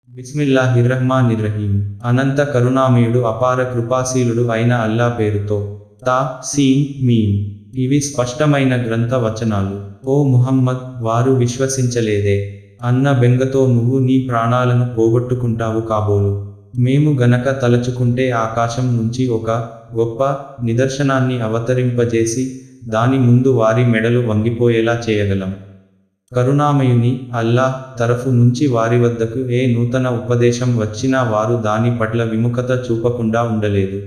బిస్మిల్లాహిర్రహ్మానిర్రహీం అనంత కరుణామయుడు అపార కృపాశీలుడు అయిన అల్లా పేరుతో తా సీన్ మీం ఇవి స్పష్టమైన గ్రంథ వచనాలు ఓ ముహమ్మద్ వారు విశ్వసించలేదే అన్న బెంగతో నువ్వు నీ ప్రాణాలను పోగొట్టుకుంటావు కాబోలు మేము గనక తలచుకుంటే ఆకాశం నుంచి ఒక గొప్ప నిదర్శనాన్ని అవతరింపజేసి దాని ముందు వారి మెడలు వంగిపోయేలా చేయగలం కరుణామయుని అల్లాహ్ తరఫు నుంచి వారి వద్దకు ఏ నూతన ఉపదేశం వచ్చినా వారు దాని పట్ల విముఖత చూపకుండా ఉండలేదు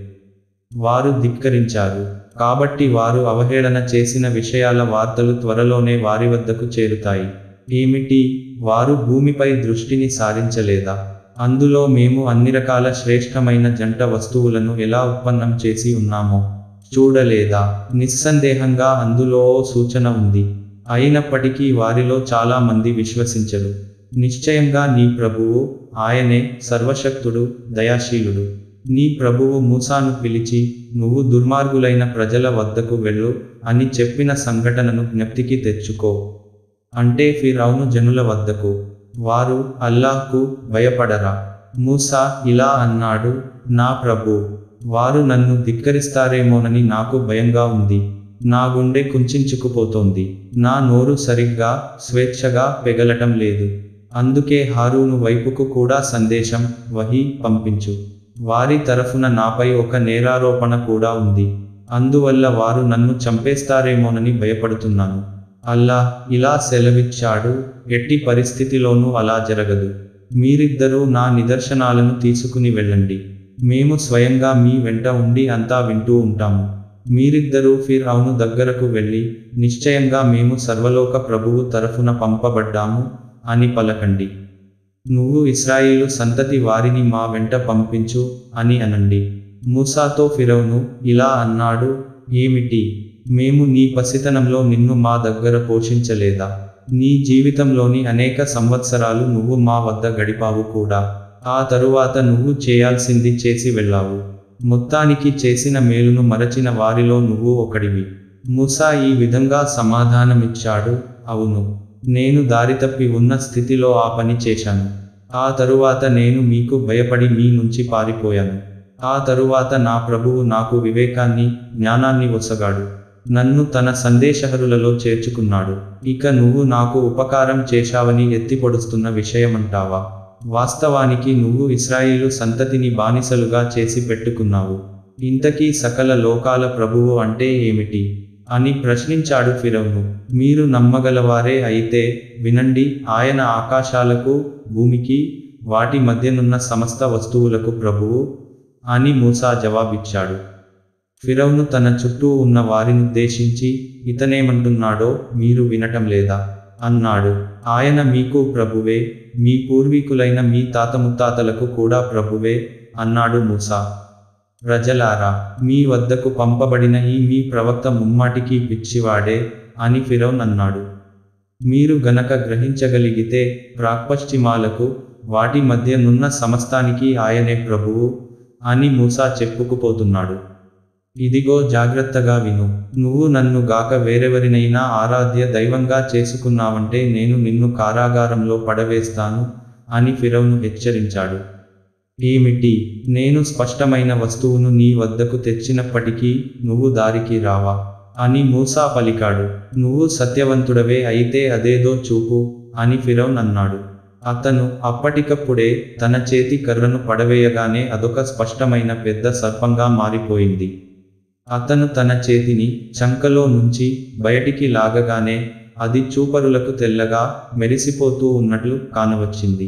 వారు ధిక్కరించారు కాబట్టి వారు అవహేళన చేసిన విషయాల వార్తలు త్వరలోనే వారి వద్దకు చేరుతాయి ఏమిటి వారు భూమిపై దృష్టిని సారించలేదా అందులో మేము అన్ని రకాల శ్రేష్టమైన జంట వస్తువులను ఎలా ఉత్పన్నం చేసి ఉన్నామో చూడలేదా నిస్సందేహంగా అందులో ఓ సూచన ఉంది అయినప్పటికీ వారిలో చాలా మంది విశ్వసించరు నిశ్చయంగా నీ ప్రభువు ఆయనే సర్వశక్తుడు దయాశీలుడు నీ ప్రభువు మూసాను పిలిచి నువ్వు దుర్మార్గులైన ప్రజల వద్దకు వెళ్ళు అని చెప్పిన సంఘటనను జ్ఞప్తికి తెచ్చుకో అంటే ఫిరౌను జనుల వద్దకు వారు అల్లాహ్కు భయపడరా మూసా ఇలా అన్నాడు నా ప్రభు వారు నన్ను ధిక్కరిస్తారేమోనని నాకు భయంగా ఉంది నా గుండె కుంచుకుపోతోంది నా నోరు సరిగ్గా స్వేచ్ఛగా పెగలటం లేదు అందుకే హారూను వైపుకు కూడా సందేశం వహి పంపించు వారి తరఫున నాపై ఒక నేరారోపణ కూడా ఉంది అందువల్ల వారు నన్ను చంపేస్తారేమోనని భయపడుతున్నాను అల్లా ఇలా సెలవిచ్చాడు ఎట్టి పరిస్థితిలోనూ అలా జరగదు మీరిద్దరూ నా నిదర్శనాలను తీసుకుని వెళ్ళండి మేము స్వయంగా మీ వెంట ఉండి అంతా వింటూ ఉంటాము మీరిద్దరూ ఫిర్ అవును దగ్గరకు వెళ్ళి నిశ్చయంగా మేము సర్వలోక ప్రభువు తరఫున పంపబడ్డాము అని పలకండి నువ్వు ఇస్రాయిలు సంతతి వారిని మా వెంట పంపించు అని అనండి మూసాతో ఫిరౌను ఇలా అన్నాడు ఏమిటి మేము నీ పసితనంలో నిన్ను మా దగ్గర పోషించలేదా నీ జీవితంలోని అనేక సంవత్సరాలు నువ్వు మా వద్ద గడిపావు కూడా ఆ తరువాత నువ్వు చేయాల్సింది చేసి వెళ్ళావు మొత్తానికి చేసిన మేలును మరచిన వారిలో నువ్వు ఒకడివి మూసా ఈ విధంగా సమాధానమిచ్చాడు అవును నేను దారితప్పి ఉన్న స్థితిలో ఆ పని చేశాను ఆ తరువాత నేను మీకు భయపడి మీ నుంచి పారిపోయాను ఆ తరువాత నా ప్రభువు నాకు వివేకాన్ని జ్ఞానాన్ని ఒసగాడు నన్ను తన సందేశహరులలో చేర్చుకున్నాడు ఇక నువ్వు నాకు ఉపకారం చేశావని ఎత్తిపొడుస్తున్న విషయమంటావా వాస్తవానికి నువ్వు ఇస్రాయిలు సంతతిని బానిసలుగా చేసి పెట్టుకున్నావు ఇంతకీ సకల లోకాల ప్రభువు అంటే ఏమిటి అని ప్రశ్నించాడు ఫిరౌను మీరు నమ్మగలవారే అయితే వినండి ఆయన ఆకాశాలకు భూమికి వాటి మధ్యనున్న సమస్త వస్తువులకు ప్రభువు అని మూసా జవాబిచ్చాడు ఫిరౌను తన చుట్టూ ఉన్న వారినుద్దేశించి ఇతనేమంటున్నాడో మీరు వినటం లేదా అన్నాడు ఆయన మీకు ప్రభువే మీ పూర్వీకులైన మీ తాత ముత్తాతలకు కూడా ప్రభువే అన్నాడు మూసా ప్రజలారా మీ వద్దకు పంపబడిన ఈ మీ ప్రవక్త ముమ్మాటికి పిచ్చివాడే అని ఫిరౌన్ అన్నాడు మీరు గనక గ్రహించగలిగితే ప్రాక్పశ్చిమాలకు వాటి మధ్య నున్న సమస్తానికి ఆయనే ప్రభువు అని మూసా చెప్పుకుపోతున్నాడు ఇదిగో జాగ్రత్తగా విను నువ్వు నన్ను గాక వేరెవరినైనా ఆరాధ్య దైవంగా చేసుకున్నావంటే నేను నిన్ను కారాగారంలో పడవేస్తాను అని ఫిరౌను హెచ్చరించాడు ఏమిటి నేను స్పష్టమైన వస్తువును నీ వద్దకు తెచ్చినప్పటికీ నువ్వు దారికి రావా అని మూసా పలికాడు నువ్వు సత్యవంతుడవే అయితే అదేదో చూపు అని ఫిరౌన్ అన్నాడు అతను అప్పటికప్పుడే తన చేతి కర్రను పడవేయగానే అదొక స్పష్టమైన పెద్ద సర్పంగా మారిపోయింది అతను తన చేతిని చంకలో నుంచి బయటికి లాగగానే అది చూపరులకు తెల్లగా మెరిసిపోతూ ఉన్నట్లు కానవచ్చింది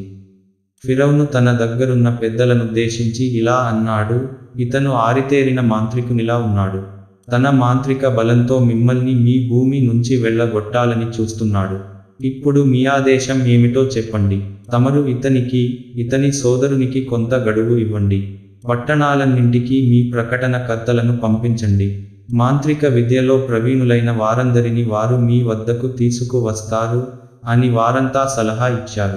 ఫిరౌను తన దగ్గరున్న పెద్దలనుద్దేశించి ఇలా అన్నాడు ఇతను ఆరితేరిన మాంత్రికునిలా ఉన్నాడు తన మాంత్రిక బలంతో మిమ్మల్ని మీ భూమి నుంచి వెళ్ళగొట్టాలని చూస్తున్నాడు ఇప్పుడు మీ ఆదేశం ఏమిటో చెప్పండి తమరు ఇతనికి ఇతని సోదరునికి కొంత గడువు ఇవ్వండి పట్టణాలన్నింటికీ మీ ప్రకటన కర్తలను పంపించండి మాంత్రిక విద్యలో ప్రవీణులైన వారందరిని వారు మీ వద్దకు తీసుకువస్తారు అని వారంతా సలహా ఇచ్చారు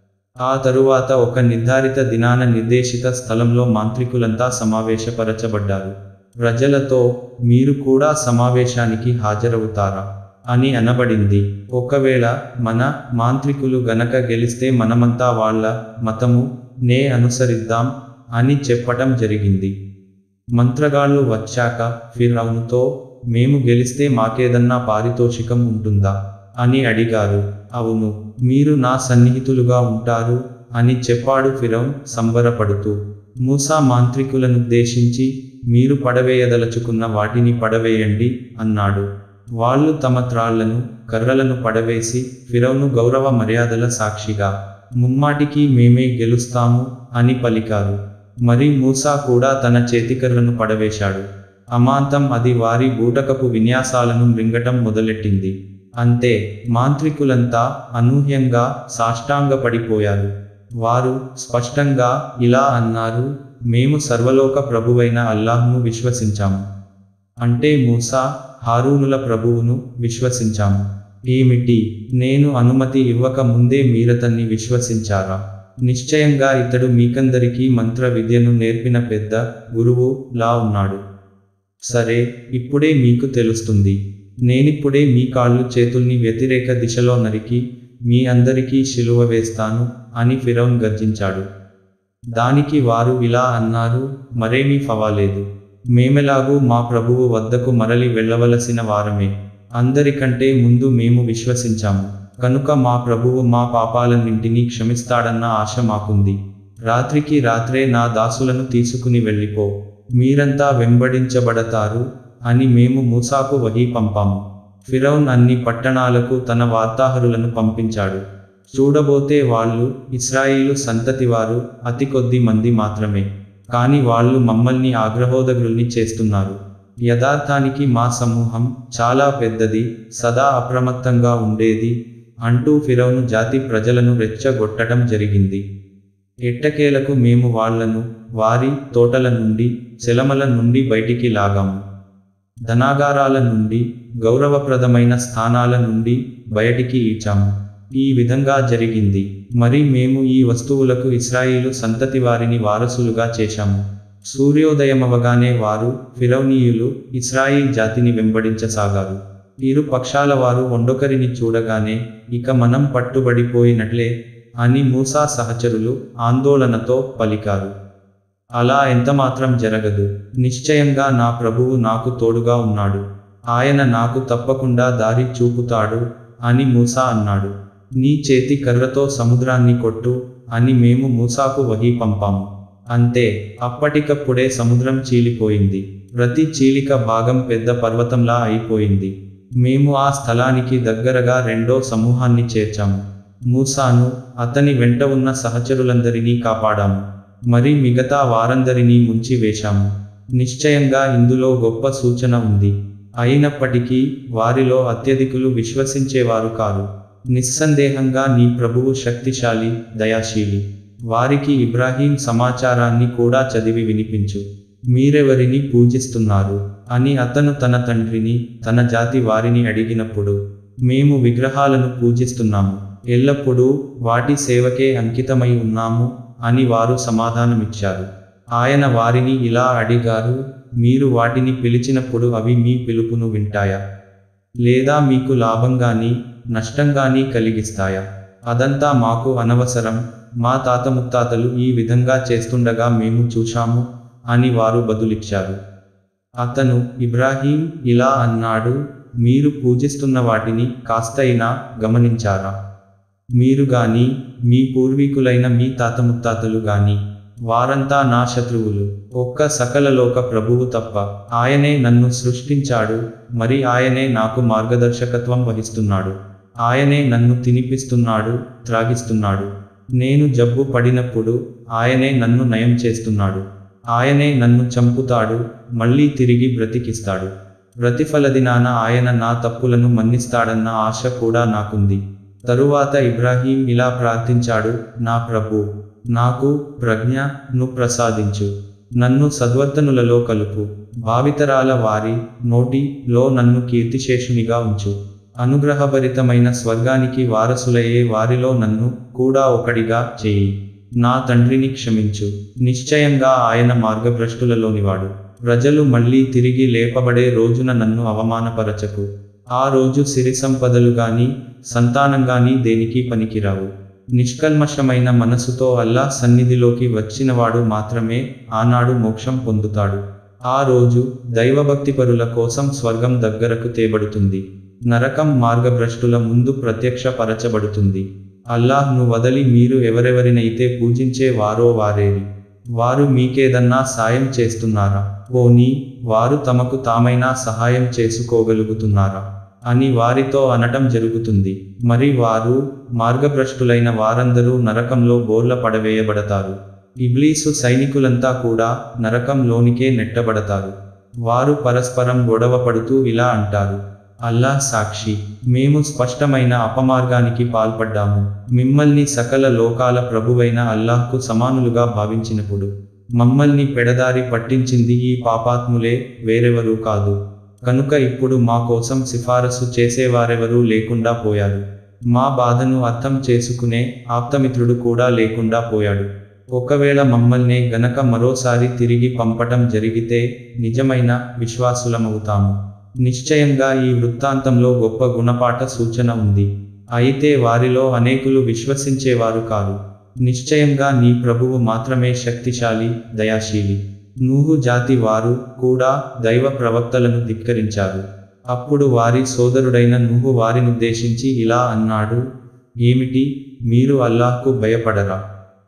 ఆ తరువాత ఒక నిర్ధారిత దినాన నిర్దేశిత స్థలంలో మాంత్రికులంతా సమావేశపరచబడ్డారు ప్రజలతో మీరు కూడా సమావేశానికి హాజరవుతారా అని అనబడింది ఒకవేళ మన మాంత్రికులు గనక గెలిస్తే మనమంతా వాళ్ళ మతము నే అనుసరిద్దాం అని చెప్పటం జరిగింది మంత్రగాళ్ళు వచ్చాక ఫిర్ఔనుతో మేము గెలిస్తే మాకేదన్నా పారితోషికం ఉంటుందా అని అడిగారు అవును మీరు నా సన్నిహితులుగా ఉంటారు అని చెప్పాడు ఫిరౌన్ సంబరపడుతూ మూసా మాంత్రికులనుద్దేశించి మీరు పడవేయదలుచుకున్న వాటిని పడవేయండి అన్నాడు వాళ్ళు తమ త్రాళ్లను కర్రలను పడవేసి ఫిరౌను గౌరవ మర్యాదల సాక్షిగా ముమ్మాటికి మేమే గెలుస్తాము అని పలికారు మరి మూసా కూడా తన చేతికర్రను పడవేశాడు అమాంతం అది వారి బూటకపు విన్యాసాలను మృంగటం మొదలెట్టింది అంతే మాంత్రికులంతా అనూహ్యంగా సాష్టాంగపడిపోయారు వారు స్పష్టంగా ఇలా అన్నారు మేము సర్వలోక ప్రభువైన అల్లాహ్ను విశ్వసించాము అంటే మూసా హారూనుల ప్రభువును విశ్వసించాము ఏమిటి నేను అనుమతి ఇవ్వక ముందే మీరతన్ని విశ్వసించారా నిశ్చయంగా ఇతడు మీకందరికీ మంత్ర విద్యను నేర్పిన పెద్ద గురువు లా ఉన్నాడు సరే ఇప్పుడే మీకు తెలుస్తుంది నేనిప్పుడే మీ కాళ్ళు చేతుల్ని వ్యతిరేక దిశలో నరికి మీ అందరికీ శిలువ వేస్తాను అని ఫిరౌన్ గర్జించాడు దానికి వారు ఇలా అన్నారు మరేమీ ఫవాలేదు మేమెలాగూ మా ప్రభువు వద్దకు మరలి వెళ్ళవలసిన వారమే అందరికంటే ముందు మేము విశ్వసించాము కనుక మా ప్రభువు మా పాపాలన్నింటినీ క్షమిస్తాడన్న ఆశ మాకుంది రాత్రికి రాత్రే నా దాసులను తీసుకుని వెళ్ళిపో మీరంతా వెంబడించబడతారు అని మేము మూసాకు వహీ పంపాము ఫిరౌన్ అన్ని పట్టణాలకు తన వార్తాహరులను పంపించాడు చూడబోతే వాళ్ళు ఇస్రాయిలు సంతతివారు అతి కొద్ది మంది మాత్రమే కాని వాళ్ళు మమ్మల్ని ఆగ్రహోదగ్రుల్ని చేస్తున్నారు యథార్థానికి మా సమూహం చాలా పెద్దది సదా అప్రమత్తంగా ఉండేది అంటూ ఫిరౌను జాతి ప్రజలను రెచ్చగొట్టడం జరిగింది ఎట్టకేలకు మేము వాళ్లను వారి తోటల నుండి చెలమల నుండి బయటికి లాగాము ధనాగారాల నుండి గౌరవప్రదమైన స్థానాల నుండి బయటికి ఈడ్చాము ఈ విధంగా జరిగింది మరి మేము ఈ వస్తువులకు ఇస్రాయిలు సంతతి వారిని వారసులుగా చేశాము సూర్యోదయమవగానే వారు ఫిరౌనీయులు ఇస్రాయిల్ జాతిని వెంబడించసాగారు ఇరు పక్షాల వారు ఒండొకరిని చూడగానే ఇక మనం పట్టుబడిపోయినట్లే అని మూసా సహచరులు ఆందోళనతో పలికారు అలా ఎంతమాత్రం జరగదు నిశ్చయంగా నా ప్రభువు నాకు తోడుగా ఉన్నాడు ఆయన నాకు తప్పకుండా దారి చూపుతాడు అని మూసా అన్నాడు నీ చేతి కర్రతో సముద్రాన్ని కొట్టు అని మేము మూసాకు వహీ పంపాము అంతే అప్పటికప్పుడే సముద్రం చీలిపోయింది ప్రతి చీలిక భాగం పెద్ద పర్వతంలా అయిపోయింది మేము ఆ స్థలానికి దగ్గరగా రెండో సమూహాన్ని చేర్చాము మూసాను అతని వెంట ఉన్న సహచరులందరినీ కాపాడాము మరి మిగతా వారందరినీ ముంచి వేశాము నిశ్చయంగా ఇందులో గొప్ప సూచన ఉంది అయినప్పటికీ వారిలో అత్యధికులు విశ్వసించేవారు కారు నిస్సందేహంగా నీ ప్రభువు శక్తిశాలి దయాశీలి వారికి ఇబ్రాహీం సమాచారాన్ని కూడా చదివి వినిపించు మీరెవరిని పూజిస్తున్నారు అని అతను తన తండ్రిని తన జాతి వారిని అడిగినప్పుడు మేము విగ్రహాలను పూజిస్తున్నాము ఎల్లప్పుడూ వాటి సేవకే అంకితమై ఉన్నాము అని వారు సమాధానమిచ్చారు ఆయన వారిని ఇలా అడిగారు మీరు వాటిని పిలిచినప్పుడు అవి మీ పిలుపును వింటాయా లేదా మీకు లాభంగాని నష్టంగాని కలిగిస్తాయా అదంతా మాకు అనవసరం మా తాత ముత్తాతలు ఈ విధంగా చేస్తుండగా మేము చూశాము అని వారు బదులిచ్చారు అతను ఇబ్రాహీం ఇలా అన్నాడు మీరు పూజిస్తున్న వాటిని కాస్తైనా గమనించారా మీరు గాని మీ పూర్వీకులైన మీ తాత ముత్తాతలు గాని వారంతా నా శత్రువులు ఒక్క సకలలోక ప్రభువు తప్ప ఆయనే నన్ను సృష్టించాడు మరి ఆయనే నాకు మార్గదర్శకత్వం వహిస్తున్నాడు ఆయనే నన్ను తినిపిస్తున్నాడు త్రాగిస్తున్నాడు నేను జబ్బు పడినప్పుడు ఆయనే నన్ను నయం చేస్తున్నాడు ఆయనే నన్ను చంపుతాడు మళ్ళీ తిరిగి బ్రతికిస్తాడు ప్రతిఫలదినాన ఆయన నా తప్పులను మన్నిస్తాడన్న ఆశ కూడా నాకుంది తరువాత ఇబ్రాహీం ఇలా ప్రార్థించాడు నా ప్రభు నాకు ప్రజ్ఞను ప్రసాదించు నన్ను సద్వర్తనులలో కలుపు భావితరాల వారి నోటిలో నన్ను కీర్తిశేషునిగా ఉంచు అనుగ్రహభరితమైన స్వర్గానికి వారసులయ్యే వారిలో నన్ను కూడా ఒకడిగా చేయి నా తండ్రిని క్షమించు నిశ్చయంగా ఆయన మార్గభ్రష్టులలోనివాడు ప్రజలు మళ్ళీ తిరిగి లేపబడే రోజున నన్ను అవమానపరచకు ఆ రోజు సిరి సంపదలు గాని సంతానం గాని దేనికి పనికిరావు నిష్కల్మషమైన మనసుతో అల్లా సన్నిధిలోకి వచ్చినవాడు మాత్రమే ఆనాడు మోక్షం పొందుతాడు ఆ రోజు దైవభక్తిపరుల కోసం స్వర్గం దగ్గరకు తేబడుతుంది నరకం మార్గభ్రష్టుల ముందు ప్రత్యక్షపరచబడుతుంది అల్లాహ్ను వదలి మీరు ఎవరెవరినైతే పూజించే వారో వారేరి వారు మీకేదన్నా సాయం చేస్తున్నారా పోనీ వారు తమకు తామైనా సహాయం చేసుకోగలుగుతున్నారా అని వారితో అనటం జరుగుతుంది మరి వారు మార్గభ్రష్టులైన వారందరూ నరకంలో బోర్ల పడవేయబడతారు ఇబ్లీసు సైనికులంతా కూడా నరకంలోనికే నెట్టబడతారు వారు పరస్పరం గొడవ పడుతూ ఇలా అంటారు అల్లాహ్ సాక్షి మేము స్పష్టమైన అపమార్గానికి పాల్పడ్డాము మిమ్మల్ని సకల లోకాల ప్రభువైన అల్లాహ్కు సమానులుగా భావించినప్పుడు మమ్మల్ని పెడదారి పట్టించింది ఈ పాపాత్ములే వేరెవరూ కాదు కనుక ఇప్పుడు మా కోసం సిఫారసు చేసేవారెవరూ లేకుండా పోయారు మా బాధను అర్థం చేసుకునే ఆప్తమిత్రుడు కూడా లేకుండా పోయాడు ఒకవేళ మమ్మల్నే గనక మరోసారి తిరిగి పంపటం జరిగితే నిజమైన విశ్వాసులమవుతాము నిశ్చయంగా ఈ వృత్తాంతంలో గొప్ప గుణపాఠ సూచన ఉంది అయితే వారిలో అనేకులు విశ్వసించేవారు కారు నిశ్చయంగా నీ ప్రభువు మాత్రమే శక్తిశాలి దయాశీలి నూహు జాతి వారు కూడా దైవ ప్రవక్తలను ధిక్కరించారు అప్పుడు వారి సోదరుడైన నువ్వు వారినుద్దేశించి ఇలా అన్నాడు ఏమిటి మీరు అల్లాహ్కు భయపడరా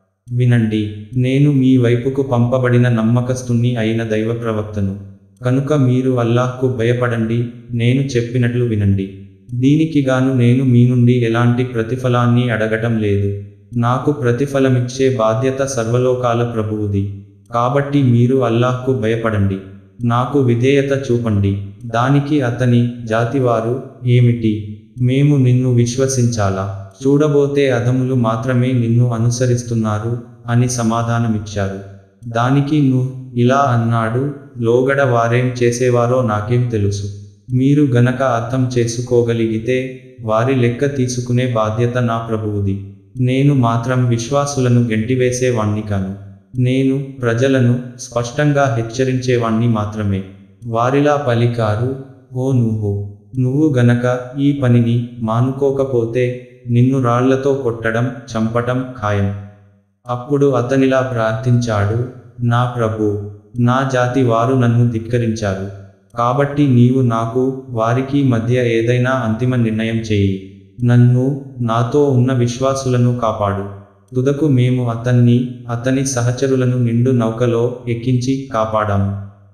వినండి నేను మీ వైపుకు పంపబడిన నమ్మకస్తుణ్ణి అయిన దైవ ప్రవక్తను కనుక మీరు అల్లాహ్కు భయపడండి నేను చెప్పినట్లు వినండి దీనికిగాను నేను మీ నుండి ఎలాంటి ప్రతిఫలాన్ని అడగటం లేదు నాకు ప్రతిఫలమిచ్చే బాధ్యత సర్వలోకాల ప్రభువుది కాబట్టి మీరు అల్లాహ్కు భయపడండి నాకు విధేయత చూపండి దానికి అతని జాతివారు ఏమిటి మేము నిన్ను విశ్వసించాలా చూడబోతే అధములు మాత్రమే నిన్ను అనుసరిస్తున్నారు అని సమాధానమిచ్చారు దానికి ను ఇలా అన్నాడు లోగడ వారేం చేసేవారో నాకేం తెలుసు మీరు గనక అర్థం చేసుకోగలిగితే వారి లెక్క తీసుకునే బాధ్యత నా ప్రభువుది నేను మాత్రం విశ్వాసులను గెంటివేసేవాణ్ణి కాను నేను ప్రజలను స్పష్టంగా హెచ్చరించేవాణ్ణి మాత్రమే వారిలా పలికారు ఓ నువ్వు నువ్వు గనక ఈ పనిని మానుకోకపోతే నిన్ను రాళ్లతో కొట్టడం చంపటం ఖాయం అప్పుడు అతనిలా ప్రార్థించాడు నా ప్రభు నా జాతి వారు నన్ను ధిక్కరించారు కాబట్టి నీవు నాకు వారికి మధ్య ఏదైనా అంతిమ నిర్ణయం చేయి నన్ను నాతో ఉన్న విశ్వాసులను కాపాడు తుదకు మేము అతన్ని అతని సహచరులను నిండు నౌకలో ఎక్కించి కాపాడాము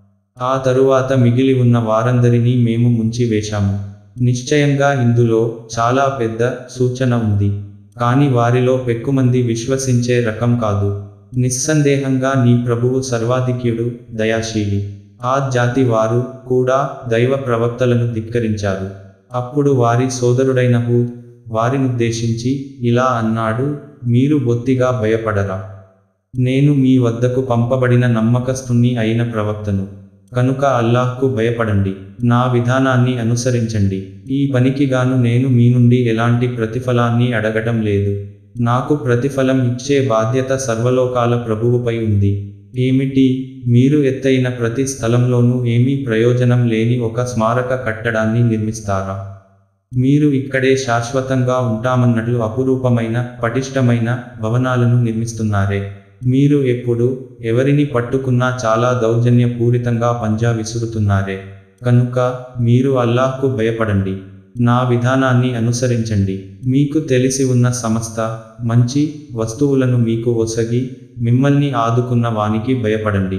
ఆ తరువాత మిగిలి ఉన్న వారందరినీ మేము ముంచివేశాము నిశ్చయంగా ఇందులో చాలా పెద్ద సూచన ఉంది కాని వారిలో పెక్కుమంది విశ్వసించే రకం కాదు నిస్సందేహంగా నీ ప్రభువు సర్వాధిక్యుడు దయాశీలి ఆ జాతి వారు కూడా దైవ ప్రవక్తలను ధిక్కరించారు అప్పుడు వారి సోదరుడైన హూద్ వారినుద్దేశించి ఇలా అన్నాడు మీరు బొత్తిగా భయపడరా నేను మీ వద్దకు పంపబడిన నమ్మకస్తుణ్ణి అయిన ప్రవక్తను కనుక అల్లాహ్కు భయపడండి నా విధానాన్ని అనుసరించండి ఈ పనికిగాను నేను మీ నుండి ఎలాంటి ప్రతిఫలాన్ని అడగటం లేదు నాకు ప్రతిఫలం ఇచ్చే బాధ్యత సర్వలోకాల ప్రభువుపై ఉంది ఏమిటి మీరు ఎత్తైన ప్రతి స్థలంలోనూ ఏమీ ప్రయోజనం లేని ఒక స్మారక కట్టడాన్ని నిర్మిస్తారా మీరు ఇక్కడే శాశ్వతంగా ఉంటామన్నట్లు అపురూపమైన పటిష్టమైన భవనాలను నిర్మిస్తున్నారే మీరు ఎప్పుడు ఎవరిని పట్టుకున్నా చాలా దౌర్జన్యపూరితంగా పంజా విసురుతున్నారే కనుక మీరు అల్లాహ్కు భయపడండి నా విధానాన్ని అనుసరించండి మీకు తెలిసి ఉన్న సంస్థ మంచి వస్తువులను మీకు ఒసగి మిమ్మల్ని ఆదుకున్న వానికి భయపడండి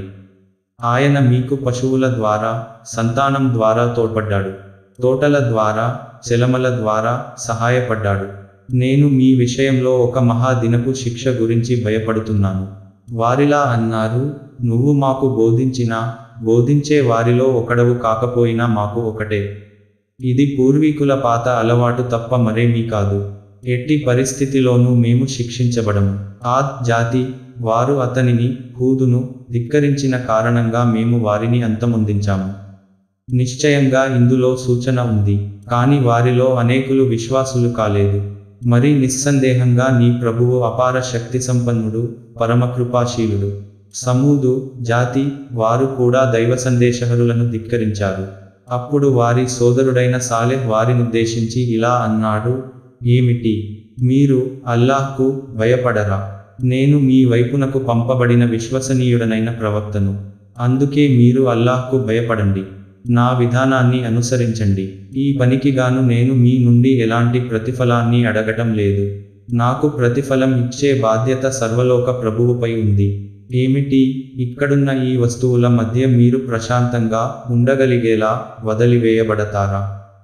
ఆయన మీకు పశువుల ద్వారా సంతానం ద్వారా తోడ్పడ్డాడు తోటల ద్వారా చెలమల ద్వారా సహాయపడ్డాడు నేను మీ విషయంలో ఒక మహాదినపు శిక్ష గురించి భయపడుతున్నాను వారిలా అన్నారు నువ్వు మాకు బోధించినా బోధించే వారిలో ఒకడవు కాకపోయినా మాకు ఒకటే ఇది పూర్వీకుల పాత అలవాటు తప్ప మరేమీ కాదు ఎట్టి పరిస్థితిలోనూ మేము శిక్షించబడము ఆ జాతి వారు అతనిని హూదును ధిక్కరించిన కారణంగా మేము వారిని అంతమొందించాము నిశ్చయంగా ఇందులో సూచన ఉంది కాని వారిలో అనేకులు విశ్వాసులు కాలేదు మరి నిస్సందేహంగా నీ ప్రభువు అపార శక్తి సంపన్నుడు పరమకృపాశీలుడు సమూదు జాతి వారు కూడా దైవ సందేశహరులను ధిక్కరించారు అప్పుడు వారి సోదరుడైన సాలెహ్ వారినుద్దేశించి ఇలా అన్నాడు ఏమిటి మీరు అల్లాహ్కు భయపడరా నేను మీ వైపునకు పంపబడిన విశ్వసనీయుడనైన ప్రవక్తను అందుకే మీరు అల్లాహ్కు భయపడండి నా విధానాన్ని అనుసరించండి ఈ పనికిగాను నేను మీ నుండి ఎలాంటి ప్రతిఫలాన్ని అడగటం లేదు నాకు ప్రతిఫలం ఇచ్చే బాధ్యత సర్వలోక ప్రభువుపై ఉంది ఏమిటి ఇక్కడున్న ఈ వస్తువుల మధ్య మీరు ప్రశాంతంగా ఉండగలిగేలా వదిలివేయబడతారా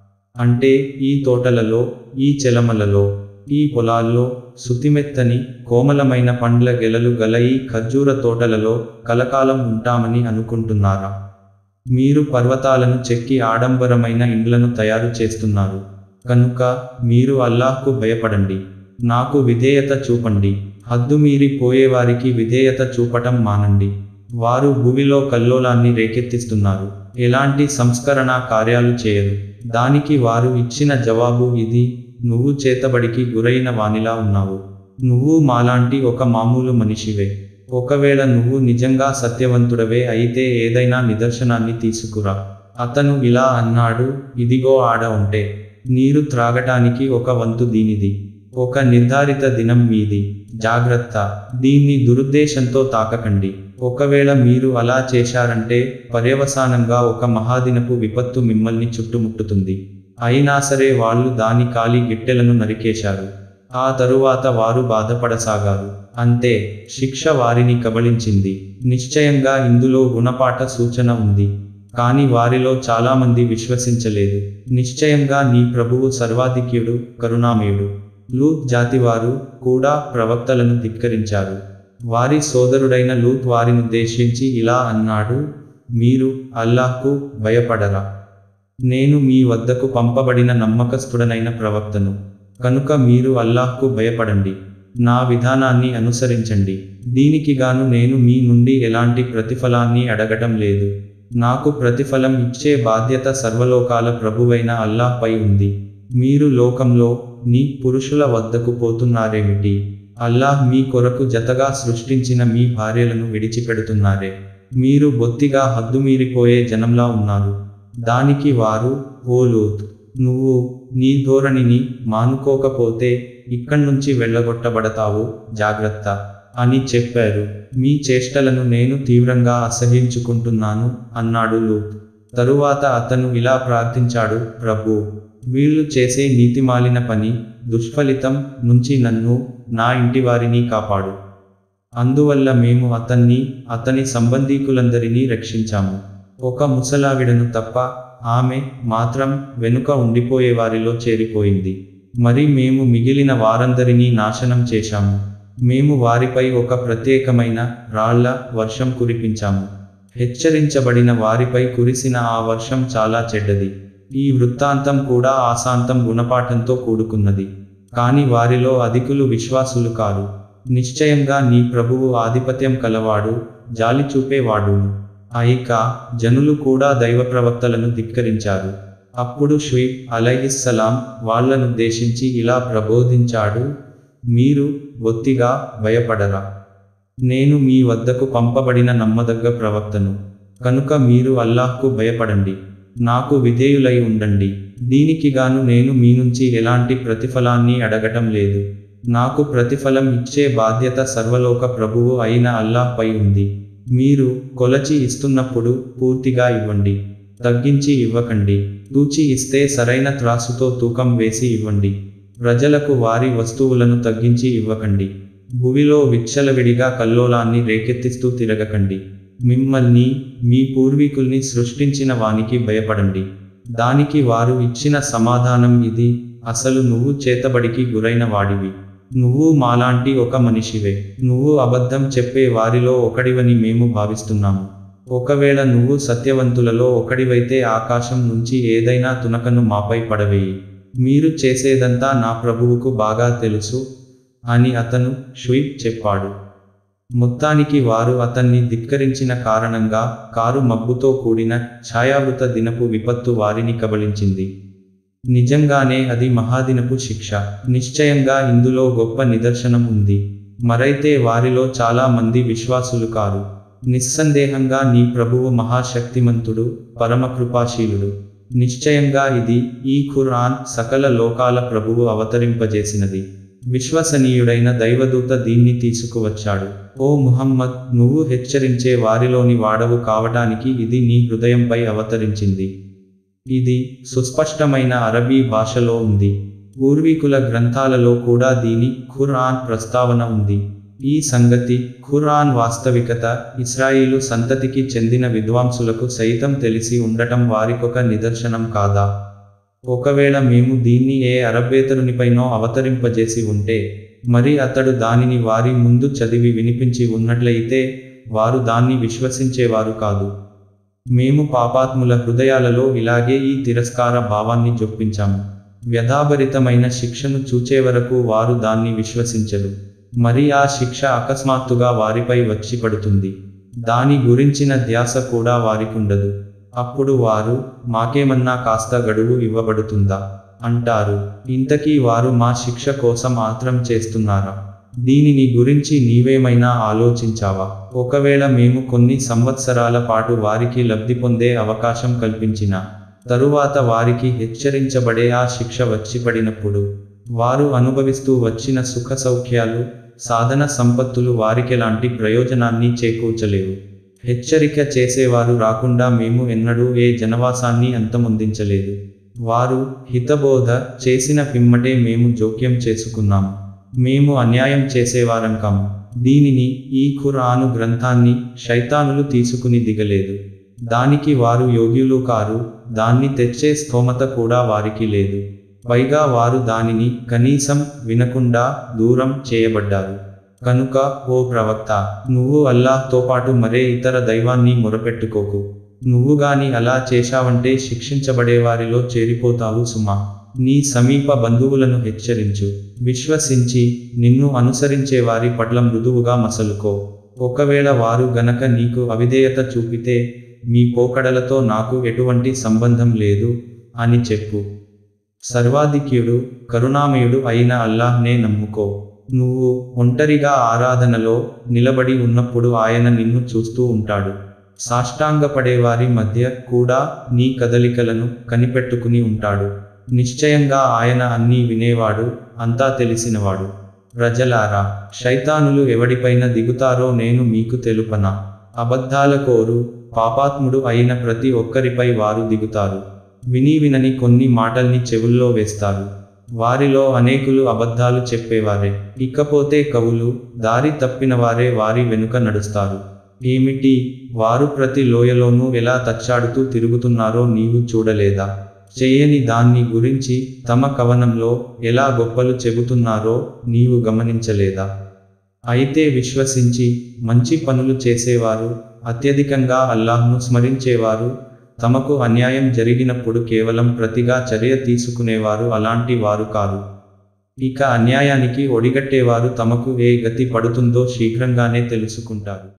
అంటే ఈ తోటలలో ఈ చెలమలలో ఈ పొలాల్లో సుతిమెత్తని కోమలమైన పండ్ల గెలలు గల ఈ ఖర్జూర తోటలలో కలకాలం ఉంటామని అనుకుంటున్నారా మీరు పర్వతాలను చెక్కి ఆడంబరమైన ఇండ్లను తయారు చేస్తున్నారు కనుక మీరు అల్లాహ్కు భయపడండి నాకు విధేయత చూపండి హద్దుమీరి పోయేవారికి విధేయత చూపటం మానండి వారు భూమిలో కల్లోలాన్ని రేకెత్తిస్తున్నారు ఎలాంటి సంస్కరణ కార్యాలు చేయరు దానికి వారు ఇచ్చిన జవాబు ఇది నువ్వు చేతబడికి గురైన వానిలా ఉన్నావు నువ్వు మాలాంటి ఒక మామూలు మనిషివే ఒకవేళ నువ్వు నిజంగా సత్యవంతుడవే అయితే ఏదైనా నిదర్శనాన్ని తీసుకురా అతను ఇలా అన్నాడు ఇదిగో ఆడ ఉంటే నీరు త్రాగటానికి ఒక వంతు దీనిది ఒక నిర్ధారిత దినం మీది జాగ్రత్త దీన్ని దురుద్దేశంతో తాకకండి ఒకవేళ మీరు అలా చేశారంటే పర్యవసానంగా ఒక మహాదినపు విపత్తు మిమ్మల్ని చుట్టుముట్టుతుంది అయినా సరే వాళ్ళు దాని కాలి గిట్టెలను నరికేశారు ఆ తరువాత వారు బాధపడసాగారు అంతే శిక్ష వారిని కబళించింది నిశ్చయంగా ఇందులో గుణపాఠ సూచన ఉంది కాని వారిలో చాలామంది విశ్వసించలేదు నిశ్చయంగా నీ ప్రభువు సర్వాధిక్యుడు కరుణామయుడు లూత్ జాతివారు కూడా ప్రవక్తలను ధిక్కరించారు వారి సోదరుడైన లూత్ వారినుద్దేశించి ఇలా అన్నాడు మీరు అల్లాహ్కు భయపడరా నేను మీ వద్దకు పంపబడిన నమ్మకస్తుడనైన ప్రవక్తను కనుక మీరు అల్లాహ్కు భయపడండి నా విధానాన్ని అనుసరించండి దీనికి గాను నేను మీ నుండి ఎలాంటి ప్రతిఫలాన్ని అడగటం లేదు నాకు ప్రతిఫలం ఇచ్చే బాధ్యత సర్వలోకాల ప్రభువైన అల్లాహ్పై ఉంది మీరు లోకంలో నీ పురుషుల వద్దకు పోతున్నారేమిటి అల్లాహ్ మీ కొరకు జతగా సృష్టించిన మీ భార్యలను విడిచిపెడుతున్నారే మీరు బొత్తిగా హద్దుమీరిపోయే జనంలా ఉన్నారు దానికి వారు ఓ లోత్ నువ్వు నీ ధోరణిని మానుకోకపోతే ఇక్కడ్నుంచి వెళ్ళగొట్టబడతావు జాగ్రత్త అని చెప్పారు మీ చేష్టలను నేను తీవ్రంగా అసహ్యించుకుంటున్నాను అన్నాడు లూత్ తరువాత అతను ఇలా ప్రార్థించాడు ప్రభు వీళ్ళు చేసే నీతిమాలిన పని దుష్ఫలితం నుంచి నన్ను నా ఇంటివారిని కాపాడు అందువల్ల మేము అతన్ని అతని సంబంధీకులందరినీ రక్షించాము ఒక ముసలావిడను తప్ప ఆమె మాత్రం వెనుక ఉండిపోయే వారిలో చేరిపోయింది మరి మేము మిగిలిన వారందరినీ నాశనం చేశాము మేము వారిపై ఒక ప్రత్యేకమైన రాళ్ల వర్షం కురిపించాము హెచ్చరించబడిన వారిపై కురిసిన ఆ వర్షం చాలా చెడ్డది ఈ వృత్తాంతం కూడా ఆశాంతం గుణపాఠంతో కూడుకున్నది కాని వారిలో అధికులు విశ్వాసులు కారు నిశ్చయంగా నీ ప్రభువు ఆధిపత్యం కలవాడు జాలి చూపేవాడును అయిక జనులు కూడా దైవ ప్రవక్తలను ధిక్కరించారు అప్పుడు షుయిబ్ అలైహిస్సలాం వాళ్లనుద్దేశించి ఇలా ప్రబోధించాడు మీరు బొత్తిగా భయపడరా నేను మీ వద్దకు పంపబడిన నమ్మదగ్గ ప్రవక్తను కనుక మీరు అల్లాహ్కు భయపడండి నాకు విధేయులై ఉండండి దీనికి గాను నేను మీ నుంచి ఎలాంటి ప్రతిఫలాన్ని అడగటం లేదు నాకు ప్రతిఫలం ఇచ్చే బాధ్యత సర్వలోక ప్రభువు అయిన అల్లాహ్పై ఉంది మీరు కొలచి ఇస్తున్నప్పుడు పూర్తిగా ఇవ్వండి తగ్గించి ఇవ్వకండి తూచి ఇస్తే సరైన త్రాసుతో తూకం వేసి ఇవ్వండి ప్రజలకు వారి వస్తువులను తగ్గించి ఇవ్వకండి భువిలో విచ్చలవిడిగా కల్లోలాన్ని రేకెత్తిస్తూ తిరగకండి మిమ్మల్ని మీ పూర్వీకుల్ని సృష్టించిన వానికి భయపడండి దానికి వారు ఇచ్చిన సమాధానం ఇది అసలు నువ్వు చేతబడికి గురైన వాడివి నువ్వు మాలాంటి ఒక మనిషివే నువ్వు అబద్ధం చెప్పే వారిలో ఒకడివని మేము భావిస్తున్నాము ఒకవేళ నువ్వు సత్యవంతులలో ఒకడివైతే ఆకాశం నుంచి ఏదైనా తునకను మాపై పడవేయి మీరు చేసేదంతా నా ప్రభువుకు బాగా తెలుసు అని అతను షుయిబ్ చెప్పాడు మొత్తానికి వారు అతన్ని ధిక్కరించిన కారణంగా కారు మబ్బుతో కూడిన ఛాయావృత దినపు విపత్తు వారిని కబళించింది నిజంగానే అది మహాదినపు శిక్ష నిశ్చయంగా ఇందులో గొప్ప నిదర్శనం ఉంది మరైతే వారిలో చాలా మంది విశ్వాసులు కారు నిస్సందేహంగా నీ ప్రభువు మహాశక్తిమంతుడు పరమకృపాశీలుడు నిశ్చయంగా ఇది ఈ ఖురాన్ సకల లోకాల ప్రభువు అవతరింపజేసినది విశ్వసనీయుడైన దైవదూత దీన్ని తీసుకువచ్చాడు ఓ ముహమ్మద్ నువ్వు హెచ్చరించే వారిలోని వాడవు కావటానికి ఇది నీ హృదయంపై అవతరించింది ఇది సుస్పష్టమైన అరబీ భాషలో ఉంది పూర్వీకుల గ్రంథాలలో కూడా దీని ఖురాన్ ప్రస్తావన ఉంది ఈ సంగతి ఖురాన్ వాస్తవికత ఇస్రాయిలు సంతతికి చెందిన విద్వాంసులకు సైతం తెలిసి ఉండటం వారికొక నిదర్శనం కాదా ఒకవేళ మేము దీన్ని ఏ అరబ్బేతరునిపైనో అవతరింపజేసి ఉంటే మరి అతడు దానిని వారి ముందు చదివి వినిపించి ఉన్నట్లయితే వారు దాన్ని విశ్వసించేవారు కాదు మేము పాపాత్ముల హృదయాలలో ఇలాగే ఈ తిరస్కార భావాన్ని జొప్పించాము వ్యధాభరితమైన శిక్షను చూచే వరకు వారు దాన్ని విశ్వసించరు మరి ఆ శిక్ష అకస్మాత్తుగా వారిపై వచ్చి పడుతుంది దాని గురించిన ధ్యాస కూడా వారికుండదు అప్పుడు వారు మాకేమన్నా కాస్త గడువు ఇవ్వబడుతుందా అంటారు ఇంతకీ వారు మా శిక్ష కోసం ఆత్రం చేస్తున్నారా దీనిని గురించి నీవేమైనా ఆలోచించావా ఒకవేళ మేము కొన్ని సంవత్సరాల పాటు వారికి లబ్ధి పొందే అవకాశం కల్పించిన తరువాత వారికి హెచ్చరించబడే ఆ శిక్ష వచ్చి పడినప్పుడు వారు అనుభవిస్తూ వచ్చిన సుఖ సౌఖ్యాలు సాధన సంపత్తులు వారికెలాంటి ప్రయోజనాన్ని చేకూర్చలేవు హెచ్చరిక చేసేవారు రాకుండా మేము ఎన్నడూ ఏ జనవాసాన్ని అంతమొందించలేదు వారు హితబోధ చేసిన పిమ్మటే మేము జోక్యం చేసుకున్నాము మేము అన్యాయం చేసేవారం కాము దీనిని ఈ ఖురాను గ్రంథాన్ని శైతానులు తీసుకుని దిగలేదు దానికి వారు యోగ్యులు కారు దాన్ని తెచ్చే స్థోమత కూడా వారికి లేదు పైగా వారు దానిని కనీసం వినకుండా దూరం చేయబడ్డారు కనుక ఓ ప్రవక్త నువ్వు అల్లాహ్తో పాటు మరే ఇతర దైవాన్ని మొరపెట్టుకోకు నువ్వు గాని అలా చేశావంటే శిక్షించబడేవారిలో చేరిపోతావు సుమా నీ సమీప బంధువులను హెచ్చరించు విశ్వసించి నిన్ను అనుసరించే వారి పట్ల మృదువుగా మసలుకో ఒకవేళ వారు గనక నీకు అవిధేయత చూపితే మీ పోకడలతో నాకు ఎటువంటి సంబంధం లేదు అని చెప్పు సర్వాధిక్యుడు కరుణామయుడు అయిన అల్లాహ్నే నమ్ముకో నువ్వు ఒంటరిగా ఆరాధనలో నిలబడి ఉన్నప్పుడు ఆయన నిన్ను చూస్తూ ఉంటాడు సాష్టాంగపడేవారి మధ్య కూడా నీ కదలికలను కనిపెట్టుకుని ఉంటాడు నిశ్చయంగా ఆయన అన్నీ వినేవాడు అంతా తెలిసినవాడు ప్రజలారా శైతానులు ఎవడిపైన దిగుతారో నేను మీకు తెలుపనా అబద్ధాల కోరు పాపాత్ముడు అయిన ప్రతి ఒక్కరిపై వారు దిగుతారు విని వినని కొన్ని మాటల్ని చెవుల్లో వేస్తారు వారిలో అనేకులు అబద్ధాలు చెప్పేవారే ఇకపోతే కవులు దారి తప్పినవారే వారి వెనుక నడుస్తారు ఏమిటి వారు ప్రతి లోయలోనూ ఎలా తచ్చాడుతూ తిరుగుతున్నారో నీవు చూడలేదా చేయని దాన్ని గురించి తమ కవనంలో ఎలా గొప్పలు చెబుతున్నారో నీవు గమనించలేదా అయితే విశ్వసించి మంచి పనులు చేసేవారు అత్యధికంగా అల్లాహ్ను స్మరించేవారు తమకు అన్యాయం జరిగినప్పుడు కేవలం ప్రతిగా చర్య తీసుకునేవారు అలాంటి వారు కారు ఇక అన్యాయానికి ఒడిగట్టేవారు తమకు ఏ గతి పడుతుందో శీఘ్రంగానే తెలుసుకుంటారు